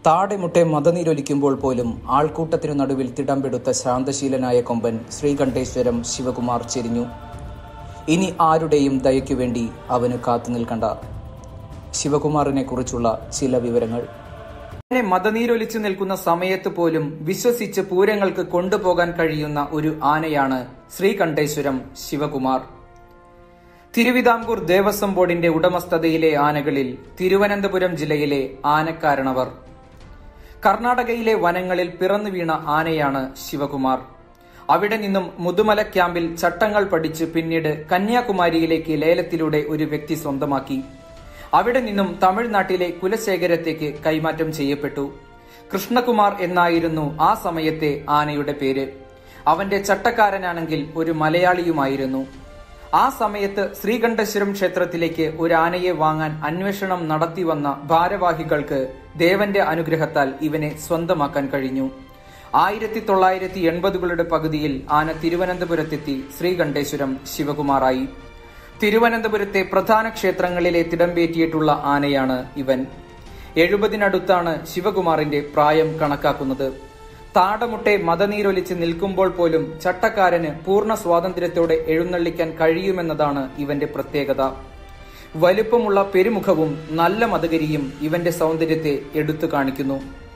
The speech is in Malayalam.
താടെമുട്ടെ മതനീരൊലിക്കുമ്പോൾ പോലും ആൾക്കൂട്ടത്തിനു നടുവിൽ തിടംപെടുത്ത ശാന്തശീലനായ കൊമ്പൻ ശ്രീകണ്ഠേശ്വരം ശിവകുമാർ ചെരിഞ്ഞു ഇനി ആരുടെയും ദയയ്ക്കു വേണ്ടി അവന് കാത്തു നിൽക്കണ്ട ശിവകുമാറിനെ കുറിച്ചുള്ള ചില വിവരങ്ങൾ അങ്ങനെ മതനീരൊലിച്ചു നിൽക്കുന്ന സമയത്ത് പോലും വിശ്വസിച്ച് പൂരങ്ങൾക്ക് കൊണ്ടുപോകാൻ കഴിയുന്ന ഒരു ആനയാണ് ശ്രീകണ്ഠേശ്വരം ശിവകുമാർ തിരുവിതാംകൂർ ദേവസ്വം ബോർഡിന്റെ ഉടമസ്ഥതയിലെ ആനകളിൽ തിരുവനന്തപുരം ജില്ലയിലെ ആനക്കാരണവർ കർണാടകയിലെ വനങ്ങളിൽ പിറന്നു വീണ ആനയാണ് ശിവകുമാർ അവിടെ നിന്നും മുതുമല ക്യാമ്പിൽ ചട്ടങ്ങൾ പഠിച്ച് പിന്നീട് കന്യാകുമാരിയിലേക്ക് ലേലത്തിലൂടെ ഒരു വ്യക്തി സ്വന്തമാക്കി അവിടെ നിന്നും തമിഴ്നാട്ടിലെ കുലശേഖരത്തേക്ക് കൈമാറ്റം ചെയ്യപ്പെട്ടു കൃഷ്ണകുമാർ എന്നായിരുന്നു ആ സമയത്തെ ആനയുടെ പേര് അവന്റെ ചട്ടക്കാരനാണെങ്കിൽ ഒരു മലയാളിയുമായിരുന്നു ആ സമയത്ത് ശ്രീകണ്ഠേശ്വരം ക്ഷേത്രത്തിലേക്ക് ഒരു ആനയെ വാങ്ങാൻ അന്വേഷണം നടത്തി വന്ന ഭാരവാഹികൾക്ക് ദേവന്റെ അനുഗ്രഹത്താൽ ഇവനെ സ്വന്തമാക്കാൻ കഴിഞ്ഞു ആയിരത്തി തൊള്ളായിരത്തി എൺപതുകളുടെ പകുതിയിൽ ആന തിരുവനന്തപുരത്തെത്തി ശ്രീകണ്ഠേശ്വരം ശിവകുമാറായി തിരുവനന്തപുരത്തെ പ്രധാന ക്ഷേത്രങ്ങളിലെ തിടമ്പേറ്റിയിട്ടുള്ള ആനയാണ് ഇവൻ എഴുപതിനടുത്താണ് ശിവകുമാറിന്റെ പ്രായം കണക്കാക്കുന്നത് താടമുട്ടെ മതനീരൊലിച്ച് നിൽക്കുമ്പോൾ പോലും ചട്ടക്കാരന് പൂർണ്ണ സ്വാതന്ത്ര്യത്തോടെ എഴുന്നള്ളിക്കാൻ കഴിയുമെന്നതാണ് ഇവന്റെ പ്രത്യേകത വലുപ്പമുള്ള പെരുമുഖവും നല്ല മതകരിയും ഇവന്റെ സൗന്ദര്യത്തെ എടുത്തു കാണിക്കുന്നു